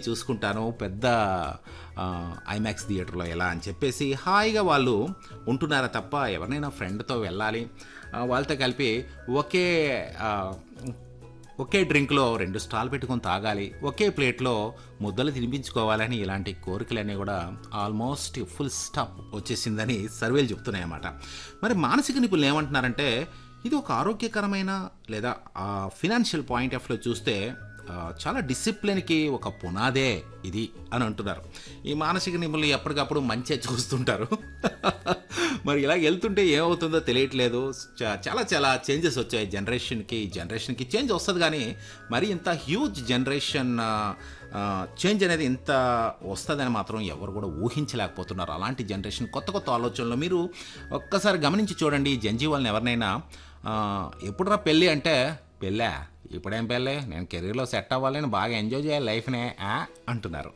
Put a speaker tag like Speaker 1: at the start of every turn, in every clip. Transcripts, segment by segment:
Speaker 1: చూసుకుంటాను పెద్ద ఐమాక్స్ థియేటర్లో ఎలా అని చెప్పేసి హాయిగా వాళ్ళు ఉంటున్నారా తప్ప ఎవరినైనా ఫ్రెండ్తో వెళ్ళాలి ఆ, వాళ్ళతో కలిపి ఒకే ఆ, ఒకే డ్రింక్లో రెండు స్టాల్ పెట్టుకొని తాగాలి ఒకే ప్లేట్లో ముద్దలు తినిపించుకోవాలని ఇలాంటి కోరికలన్నీ కూడా ఆల్మోస్ట్ ఫుల్ స్టాప్ వచ్చేసిందని సర్వేలు చెప్తున్నాయి అన్నమాట మరి మానసిక నిపుణులు ఏమంటున్నారంటే ఇది ఒక ఆరోగ్యకరమైన లేదా ఫినాన్షియల్ పాయింట్ ఆఫ్ లో చూస్తే ఆ, చాలా డిసిప్లిన్కి ఒక పునాదే ఇది అని అంటున్నారు ఈ మానసిక నిపుణులు ఎప్పటికప్పుడు మంచిగా చూస్తుంటారు మరి ఇలా వెళ్తుంటే ఏమవుతుందో తెలియట్లేదు చా- చాలా చాలా చేంజెస్ వచ్చాయి జనరేషన్కి జనరేషన్కి చేంజ్ వస్తుంది కానీ మరి ఇంత హ్యూజ్ జనరేషన్ చేంజ్ అనేది ఇంత వస్తుందని మాత్రం ఎవరు కూడా ఊహించలేకపోతున్నారు అలాంటి జనరేషన్ కొత్త కొత్త ఆలోచనలు మీరు ఒక్కసారి గమనించి చూడండి ఈ జంజీ వాళ్ళని ఎవరినైనా ఆ, ఎప్పుడురా పెళ్ళి అంటే పెళ్ళా ఇప్పుడేం పెళ్ళి నేను కెరీర్లో సెట్ అవ్వాలని బాగా ఎంజాయ్ చేయాలి లైఫ్నే ఆ? అంటున్నారు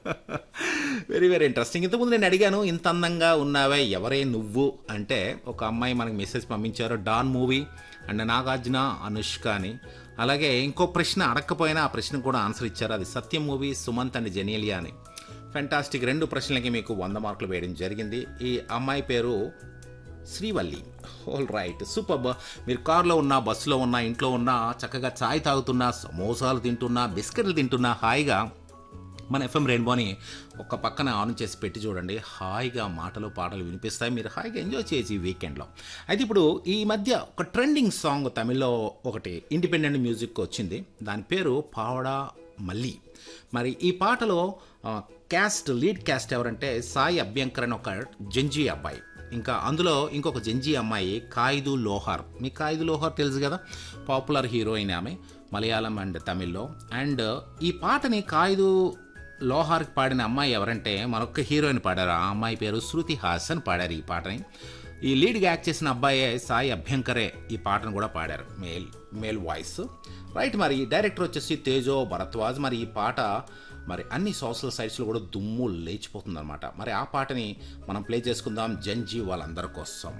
Speaker 1: వెరీ వెరీ ఇంట్రెస్టింగ్ ఇంతకుముందు నేను అడిగాను ఇంత అందంగా ఉన్నావే ఎవరే నువ్వు అంటే ఒక అమ్మాయి మనకి మెసేజ్ పంపించారు డాన్ మూవీ అండ్ నాగార్జున అనుష్క అని అలాగే ఇంకో ప్రశ్న అడగకపోయినా ఆ ప్రశ్నకు కూడా ఆన్సర్ ఇచ్చారు అది సత్యం మూవీ సుమంత్ అండ్ జెనియలియా అని ఫెంటాస్టిక్ రెండు ప్రశ్నలకి మీకు వంద మార్కులు వేయడం జరిగింది ఈ అమ్మాయి పేరు శ్రీవల్లి ఆల్ రైట్ సూపర్ మీరు కార్లో ఉన్నా బస్సులో ఉన్నా ఇంట్లో ఉన్నా చక్కగా చాయ్ తాగుతున్నా సమోసాలు తింటున్నా బిస్కెట్లు తింటున్నా హాయిగా మన ఎఫ్ఎం రెయిన్బోని ఒక పక్కన ఆన్ చేసి పెట్టి చూడండి హాయిగా మాటలు పాటలు వినిపిస్తాయి మీరు హాయిగా ఎంజాయ్ చేయొచ్చు ఈ వీకెండ్లో అయితే ఇప్పుడు ఈ మధ్య ఒక ట్రెండింగ్ సాంగ్ తమిళ్లో ఒకటి ఇండిపెండెంట్ మ్యూజిక్ వచ్చింది దాని పేరు పావడా మల్లి మరి ఈ పాటలో ఆ, క్యాస్ట్ లీడ్ క్యాస్ట్ ఎవరంటే సాయి అభ్యంకర్ అని ఒక జంజీ అబ్బాయి ఇంకా అందులో ఇంకొక జంజీ అమ్మాయి కాయిదు లోహార్ మీ కాయిదు లోహార్ తెలుసు కదా పాపులర్ హీరోయిన్ ఆమె మలయాళం అండ్ తమిళ్లో అండ్ ఈ పాటని కాయిదు లోహార్కి పాడిన అమ్మాయి ఎవరంటే మరొక హీరోయిన్ పాడారు ఆ అమ్మాయి పేరు శృతి హాసన్ పాడారు ఈ పాటని ఈ లీడ్గా యాక్ట్ చేసిన అబ్బాయే సాయి అభ్యంకరే ఈ పాటను కూడా పాడారు మేల్ మేల్ వాయిస్ రైట్ మరి డైరెక్టర్ వచ్చేసి తేజో భరద్వాజ్ మరి ఈ పాట మరి అన్ని సోషల్ సైట్స్లో కూడా దుమ్ము లేచిపోతుంది అనమాట మరి ఆ పాటని మనం ప్లే చేసుకుందాం జంజీ వాళ్ళందరి కోసం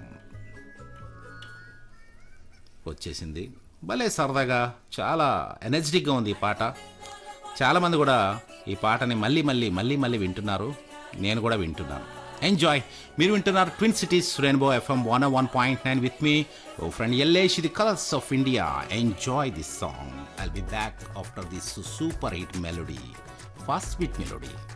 Speaker 1: వచ్చేసింది భలే సరదాగా చాలా ఎనర్జెటిక్గా ఉంది ఈ పాట చాలామంది కూడా ఈ పాటని మళ్ళీ మళ్ళీ మళ్ళీ మళ్ళీ వింటున్నారు నేను కూడా వింటున్నాను ఎంజాయ్ మీరు వింటున్నారు twin cities rainbow FM one one point nine with మీ ఓ friend Ellesh the colours of India enjoy this song I'll be back after this super hit melody fast beat melody